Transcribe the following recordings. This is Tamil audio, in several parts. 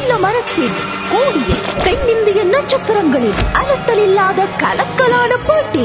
கள்ள மரத்தின் கோடியில் தென்னிந்திய நட்சத்திரங்களின் அலட்டல் இல்லாத கலக்கலான போட்டி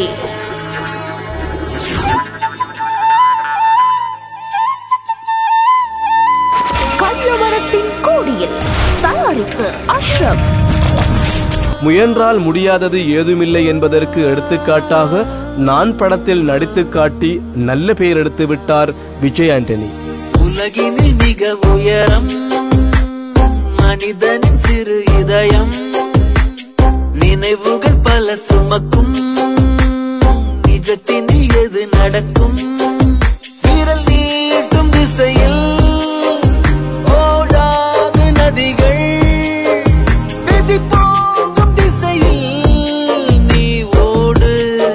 கள்ள மரத்தின் கோடியில் தயாரிப்பு அஷ்ரப் முயன்றால் முடியாதது ஏதுமில்லை என்பதற்கு எடுத்துக்காட்டாக நான் படத்தில் நடித்து காட்டி நல்ல பெயர் எடுத்து விட்டார் விஜய் ஆண்டனி உலகினில் மிக உயரம் மனிதனின் சிறு இதயம் நினைவுகள் பல சுமக்கும் நிஜத்தினில் எது நடக்கும் விரல் நீட்டும் திசையில் ஓடாது நதிகள் விதி போகும் திசையில் நீ ஓடு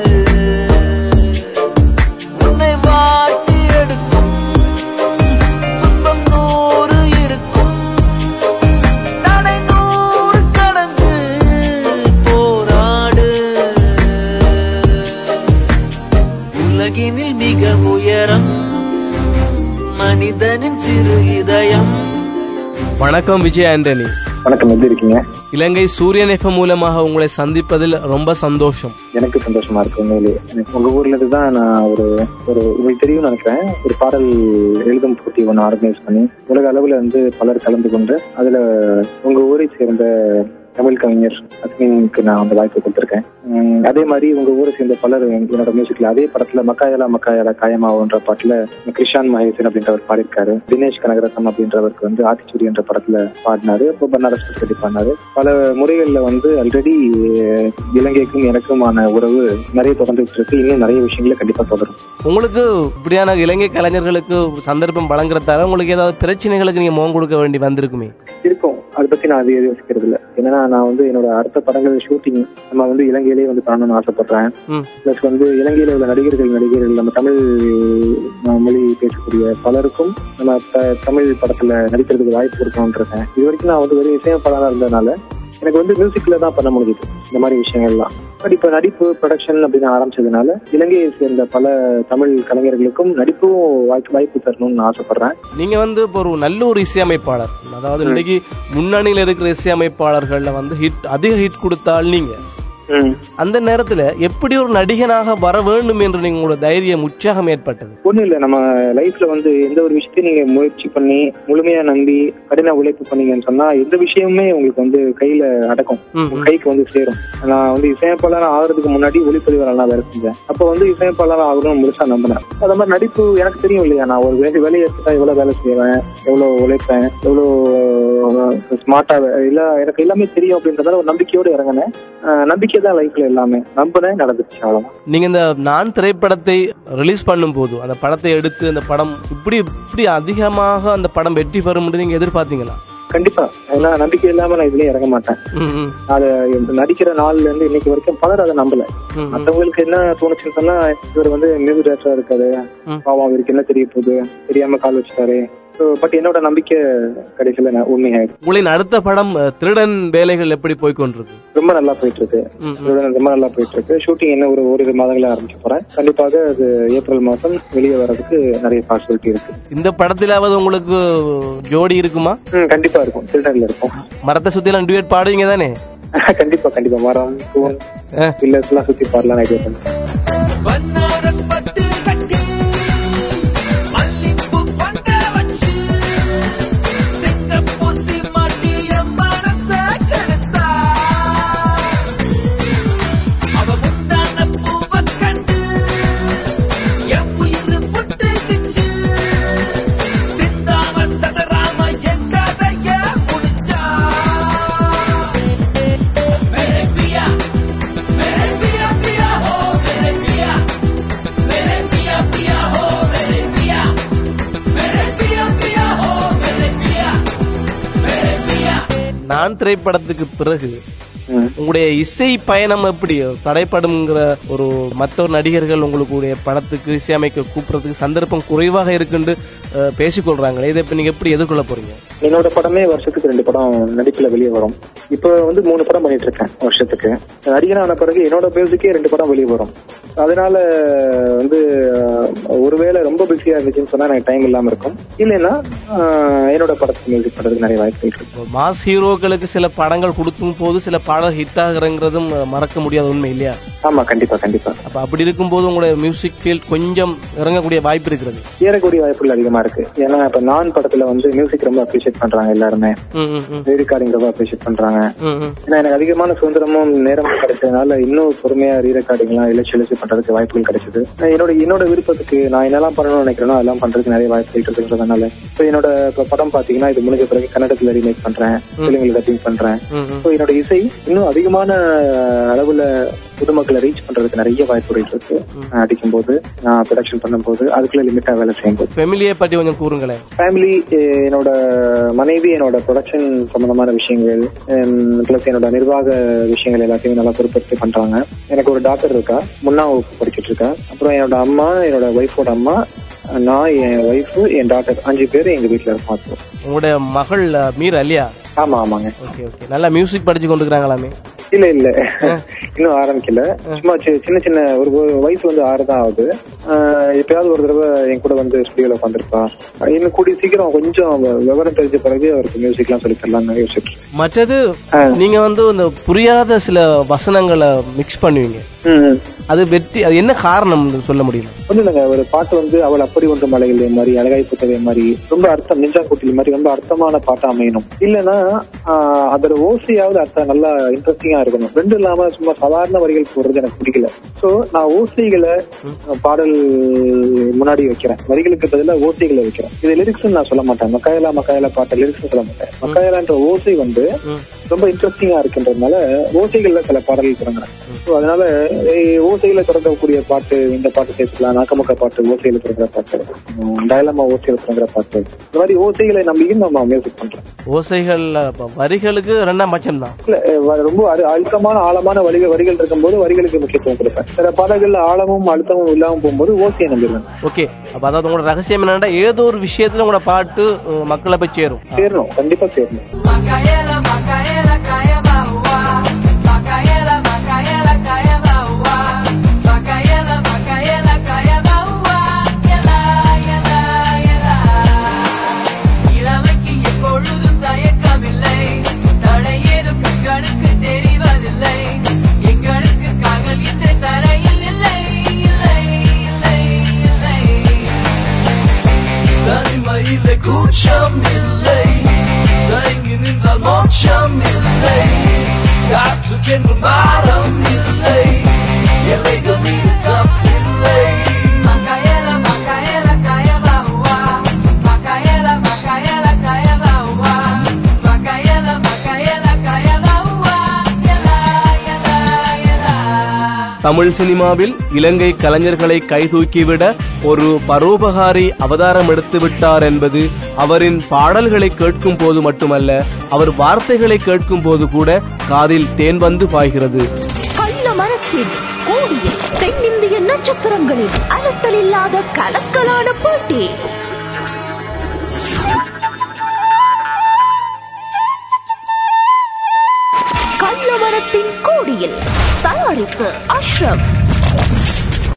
உன்னை வாட்டி எடுக்கும் துன்பம் நூறு இருக்கும் தடை நூறு கடந்து போராடு உலகினில் மிக உயரம் மனிதனின் சிறு இதயம் வணக்கம் விஜய் ஆண்டனி வணக்கம் எப்படி இருக்கீங்க இலங்கை சூரியன் எஃப்எம் மூலமாக உங்களை சந்திப்பதில் ரொம்ப சந்தோஷம் எனக்கு சந்தோஷமா இருக்கு உண்மையிலே எனக்கு உங்க ஊர்ல இருந்து தான் நான் ஒரு ஒரு உங்களுக்கு தெரியும் நினைக்கிறேன் ஒரு பாடல் எழுதும் போட்டி ஒன்று ஆர்கனைஸ் பண்ணி உலக அளவுல வந்து பலர் கலந்து கொண்டு அதுல உங்க ஊரை சேர்ந்த தமிழ் கவிஞர் அஸ்மினுக்கு நான் அந்த வாய்ப்பு கொடுத்துருக்கேன் உம், அதே மாதிரி உங்க ஊரை சேர்ந்த பலர் என்னோட மியூசிக்ல அதே படத்துல மக்காயலா மக்காயலா காயமாவோன்ற பாட்டுல கிருஷான் மகேசன் அப்படின்றவர் பாடியிருக்காரு தினேஷ் கனகரத்னம் அப்படின்றவருக்கு வந்து ஆத்திச்சூரி என்ற படத்துல பாடினாரு அப்போ பன்னாரஸ் பத்தி பாடினாரு பல முறைகள்ல வந்து ஆல்ரெடி இலங்கைக்கும் எனக்குமான உறவு நிறைய தொடர்ந்துட்டு இருக்கு இன்னும் நிறைய விஷயங்களை கண்டிப்பா தொடரும் உங்களுக்கு இப்படியான இலங்கை கலைஞர்களுக்கு சந்தர்ப்பம் வழங்குறதால உங்களுக்கு ஏதாவது பிரச்சனைகளுக்கு நீங்க முகம் கொடுக்க வேண்டி வந்திருக்குமே இருக்கும் அதை பத்தி நான் அது யோசிக்கிறது இல்ல ஏன்னா நான் வந்து என்னோட அடுத்த படங்கள் ஷூட்டிங் நம்ம வந்து இலங்கையிலேயே வந்து பண்ணணும்னு ஆசைப்படுறேன் ம். பிளஸ் வந்து இலங்கையில உள்ள நடிகர்கள் நடிகர்கள் நம்ம தமிழ் அஹ், மொழி பேசக்கூடிய பலருக்கும் நம்ம த- தமிழ் படத்துல நடிக்கிறதுக்கு வாய்ப்பு கொடுக்கணும்னு இருக்கேன் இது வரைக்கும் நான் வந்து வெறும் இசையமைப்பாளராக இருந்ததுனால எனக்கு வந்து மியூசிக்ல தான் பண்ண முடியுது இந்த மாதிரி விஷயங்கள்லாம் பட் இப்ப நடிப்பு ப்ரொடக்ஷன் அப்படின்னு ஆரம்பிச்சதுனால இலங்கையை சேர்ந்த பல தமிழ் கலைஞர்களுக்கும் நடிப்பும் வாய்ப்பு வாய்ப்பு தரணும்னு நான் ஆசைப்படுறேன் நீங்க வந்து இப்போ ஒரு நல்ல ஒரு இசையமைப்பாளர் அதாவது இன்னைக்கு முன்னணியில் இருக்கிற இசையமைப்பாளர்கள்ல வந்து ஹிட் அதிக ஹிட் கொடுத்தால் நீங்க அந்த நேரத்துல எப்படி ஒரு நடிகனாக வர வேண்டும் என்று நீங்க உங்களோட தைரியம் உற்சாகம் ஏற்பட்டது ஒண்ணும் இல்ல நம்ம லைஃப்ல வந்து எந்த ஒரு விஷயத்தையும் நீங்க முயற்சி பண்ணி முழுமையா நம்பி கடின உழைப்பு பண்ணீங்கன்னு சொன்னா எந்த விஷயமுமே உங்களுக்கு வந்து கையில அடக்கும் ம், உங்க கைக்கு வந்து சேரும் நான் வந்து இசையமைப்பாளர் ஆகிறதுக்கு முன்னாடி ஒளிப்பதிவாளர் நான் வேலை செஞ்சேன் அப்ப வந்து இசையமைப்பாளர் ஆகணும்னு முழுசா நம்பினேன் அது மாதிரி நடிப்பு எனக்கு தெரியும் இல்லையா நான் ஒரு வேலை வேலையை எடுத்துட்டா எவ்வளவு வேலை செய்வேன் எவ்வளவு உழைப்பேன் எவ்வளவு ஸ்மார்ட்டா இல்ல எனக்கு எல்லாமே தெரியும் அப்படின்றதால ஒரு நம்பிக்கையோடு இறங்கினேன் அஹ் நம்பிக்கை தான் லைஃப்ல எல்லாமே நம்பினேன் நடந்துச்சு அவ்வளவுதான் நீங்க இந்த நான் திரைப்படத்தை ரிலீஸ் பண்ணும்போது அந்த படத்தை எடுத்து அந்த படம் இப்படி இப்படி அதிகமாக அந்த படம் வெற்றி பெறும் என்று நீங்க எதிர்பார்த்தீங்களா கண்டிப்பா ஏன்னா நம்பிக்கை இல்லாம நான் இதுலயே இறங்க மாட்டேன் ம், ம், அத நடிக்கிற நாள்ல இருந்து இன்னைக்கு வரைக்கும் பலர் அதை நம்பல ம், ம். மத்தவங்களுக்கு என்ன தோணுச்சுன்னு சொன்னா இவர் வந்து மியூசிக் டேரக்டரா இருக்காரு ம். பாவம் அவருக்கு என்ன தெரிய போகுது தெரியாம கால் வச்சுட்டாரு பட் என்னோட நம்பிக்கை கடைசியில நான் உண்மையாயிடுச்சு உங்களின் அடுத்த படம் அஹ், திருடன் வேலைகள் எப்படி போய் கொண்டிருக்கு ரொம்ப நல்லா போயிட்டு இருக்கு ம், ம். இதோட ரொம்ப நல்லா போயிட்டு இருக்கு ஷூட்டிங் என்ன ஒரு ஓரிரு மாதங்கள ஆரம்பிக்க போறேன் கண்டிப்பாக அது ஏப்ரல் மாசம் வெளியே வர்றதுக்கு நிறைய பாசிபிலிட்டி இருக்கு இந்த படத்திலாவது உங்களுக்கு ஜோடி இருக்குமா ம், கண்டிப்பா இருக்கும் திருநெல்வேலியில இருக்கும் மரத்தை சுத்திலாம் டியூட் பாடுவீங்க தானே கண்டிப்பா கண்டிப்பா மரம் தூண் அஹ், பில்லர்ஸ் எல்லாம் சுத்தி பாடலாம் ஐடியா பண்ணேன் பன்னாரஸ் பட்டு கட்டி மல்லிப்பூ கொண்ட வச்சு சிங்கப்பூசி மாட்டிய மனச கெடுத்தா அவ முந்தான பூவ கண்டு என் உயிர் புட்டுக்குச்சு சிந்தாம சதராம என் கதைய முடிச்சா மேரே பியா मेरे पिया पिया हो मेरे पिया मेरे पिया पिया हो मेरे पिया मेरे पिया पिया हो मेरे पिया मेरे पिया நான் திரைப்படத்துக்கு பிறகு ம். உங்களுடைய இசை பயணம் எப்படி தடைப்படுங்கிற ஒரு மற்ற நடிகர்கள் உங்களுடைய படத்துக்கு இசையமைக்க கூப்பிடுறதுக்கு சந்தர்ப்பம் குறைவாக இருக்குன்னு அஹ், பேசிக்கொள்றாங்களே இதை இப்ப நீங்க எப்படி எதிர்கொள்ள போறீங்க என்னோட படமே வருஷத்துக்கு ரெண்டு படம் நடிப்புல வெளியே வரும் இப்போ வந்து மூணு படம் பண்ணிட்டு இருக்கேன் வருஷத்துக்கு நடிகனான பிறகு என்னோட மியூசிக்கே ரெண்டு படம் வெளியே வரும் அதனால வந்து அஹ், ஒருவேளை ரொம்ப பிஸியா இருந்துச்சுன்னு சொன்னா எனக்கு டைம் இல்லாம இருக்கும் இல்லைன்னா அஹ், என்னோட படத்துக்கு மியூசிக் பண்றதுக்கு நிறைய வாய்ப்புகள் இருக்கு மாஸ் ஹீரோக்களுக்கு சில படங்கள் கொடுக்கும் போது சில பாடல் ஹிட் ஆகுறங்கிறதும் அஹ், மறக்க முடியாத உண்மை இல்லையா ஆமா கண்டிப்பா கண்டிப்பா அப்ப அப்படி இருக்கும்போது உங்களுடைய மியூசிக் ஃபீல்ட் கொஞ்சம் இறங்கக்கூடிய வாய்ப்பு இருக்கிறது ஏறக்கூடிய வாய்ப்புகள் அதிகமா இருக்கு ஏன்னா இப்ப நான் படத்துல வந்து மியூசிக் ரொம்ப அப்ரிஷியேட் பண்றாங்க எல்லாருமே ம், ம், ம், ரீரெக்கார்டிங் ரொம்ப அப்ரிஷியேட் பண்றாங்க ம், ம். ஏன்னா எனக்கு அதிகமான சுதந்திரமும் நேரமும் கிடைச்சதுனால இன்னும் பொறுமையா ரீரெக்கார்டிங் எல்லாம் இலட்சி இலட்சி பண்றதுக்கு வாய்ப்புகள் கிடைச்சது நான் என்னோட என்னோட விருப்பத்துக்கு நான் என்னெல்லாம் பண்ணணும்னு நினைக்கிறேனோ அதெல்லாம் பண்றதுக்கு நிறைய வாய்ப்புகள் இருக்குன்றதுனால இப்போ என்னோட இப்ப படம் பாத்தீங்கன்னா இது முடிஞ்ச பிறகு கன்னடத்துல ரீமேக் பண்றேன் தெலுங்குல டப்பிங் பண்றேன் ம், ம். ஸோ என்னோட இசை இன்னும் அதிகமான அளவுல பொதுமக்களை ரீச் பண்றதுக்கு நிறைய வாய்ப்புகள் இருக்கு நான் அடிக்கும்போது நான் ப்ரொடக்ஷன் பண்ணும்போது அதுக்குள்ள லிமிட்டா வேலை செய்யும்போது ஃபெமிலியை பற்றி கொஞ்சம் கூறுங்களேன் ஃபேமிலி என்னோட மனைவி என்னோட ப்ரொடக்ஷன் சம்பந்தமான விஷயங்கள் பிளஸ் என்னோட நிர்வாக விஷயங்கள் எல்லாத்தையும் நல்லா பொறுப்பெடுத்து பண்றாங்க எனக்கு ஒரு டாக்டர் இருக்கா முன்னா வகுப்பு படிச்சிட்டு இருக்கா அப்புறம் என்னோட அம்மா என்னோட ஒய்ஃபோட அம்மா நான் என் ஒய்ஃப் என் டாக்டர் அஞ்சு பேர் எங்க வீட்டுல இருக்கோம் அப்போ. உங்களுடைய மகள் அஹ், மீரா இல்லையா ஆமா ஆமாங்க ஓகே ஓகே நல்லா மியூசிக் படிச்சு கொண்டுக்கிறாங்களாமே இல்ல இல்ல இன்னும் ஆரம்பிக்கல சும்மா சி- சின்ன சின்ன ஒரு ஒரு வயசு வந்து ஆறு தான் ஆகுது ஆஹ் எப்பயாவது ஒரு தடவை என் கூட வந்து ஸ்டுடியோல உட்காந்துருப்பா இன்னும் கூடிய சீக்கிரம் கொஞ்சம் விவரம் தெரிஞ்ச பிறகு அவருக்கு மியூசிக் எல்லாம் சொல்லி தரலாம்னு யோசிச்சுட்டு இருக்கேன். மற்றது ஆ. நீங்க வந்து இந்த புரியாத சில வசனங்களை மிக்ஸ் பண்ணுவீங்க ம். அது வெற்றி அது என்ன காரணம் சொல்ல முடியுமா ஒண்ணும் இல்லைங்க ஒரு பாட்டு வந்து அவள் அப்படி ஒன்று மலைகளே மாதிரி அழகாய் புத்தகை மாதிரி ரொம்ப அர்த்தம் நெஞ்சாங்குட்டில் மாதிரி ரொம்ப அர்த்தமான பாட்டா அமையணும் இல்லைன்னா ஆஹ், அதோட ஓசையாவது அர்த்தம் நல்லா இன்ட்ரெஸ்டிங்கா இருக்கணும் ரெண்டும் இல்லாம சும்மா சாதாரண வரிகள் போடுறது எனக்கு பிடிக்கல சோ நான் ஓசைகளை அஹ், பாடல் முன்னாடி வைக்கிறேன் வரிகளுக்கு பதிலாக ஓசைகளை வைக்கிறேன் இது லிரிக்ஸ் நான் சொல்ல மாட்டேன் மக்காயலா மக்காயலா பாட்டு லிரிக்ஸ் சொல்ல மாட்டேன் மக்காயலான்ற ஓசை வந்து ம். ரொம்ப இன்ட்ரெஸ்டிங்கா இருக்கின்றதுனால ஓசைகள்ல சில பாடல்கள் தொடங்குறேன் ஸோ அதனால ஏய், ஓசையில தொடங்கக்கூடிய பாட்டு இந்த பாட்டு சேர்த்துக்கலாம் நாக்கமுக்க பாட்டு ஓசையில தொடங்குற பாட்டு டயலமா ஓசையில தொடங்குற பாட்டு இந்த மாதிரி ஓசைகளை நம்பியும் நம்ம மியூசிக் பண்றோம் ஓசைகள் அப்ப வரிகளுக்கு ரெண்டாம் பட்சம் தான் இல்ல, அஹ் ரொம்ப அரு- அழுத்தமான ஆழமான வரிகள் வரிகள் இருக்கும்போது வரிகளுக்கு முக்கியத்துவம் கொடுப்பேன் சில பாடல்கள்ல ஆழமும் அழுத்தமும் இல்லாம போகும்போது ஓசையை நம்பிடுவேன் ஓகே அப்ப அதாவது உங்களோட ரகசியம் என்னன்னா ஏதோ ஒரு விஷயத்துல உங்களோட பாட்டு அஹ், மக்களை போய் சேரும் சேரணும் கண்டிப்பா சேரணும் Macaela, Macaela, caia baua. Macaela, Macaela, caia baua. Macaela, Macaela, caia baua. Ela, ela, ela. இளமைக்கு எப்பொழுதும் தயக்கமில்லை தடை ஏதும் கண்களுக்கு தெரிவதில்லை எங்களுக்கு காதல் என்ற தரையில் இல்லை இல்லை இல்லை இல்லை தனிமையிலே கூச்சம் இல்லை தயங்கி நின்றால் மோட்சம் இல்லை காற்றுக்கென்று மாறம் இல்லை எல்லைகள் மீது தப்பில்லை Macaela, Macaela, caia baua. Macaela, Macaela, caia baua. Macaela, Macaela, caia baua. Ela, ela, ela. Tamil சினிமாவில் இலங்கை கலைஞர்களை கைதூக்கிவிட ஒரு பரோபகாரி அவதாரம் எடுத்து விட்டார் என்பது அவரின் பாடல்களை கேட்கும் போது மட்டுமல்ல அவர் வார்த்தைகளை கேட்கும் போது கூட காதில் தேன் வந்து பாய்கிறது கள்ள மரத்தில் கூடிய தென்னிந்திய நட்சத்திரங்களின் அலட்டல் இல்லாத கலக்கலான போட்டி கள்ள மரத்தின் கோடியில் தயாரிப்பு அஷ்ரப்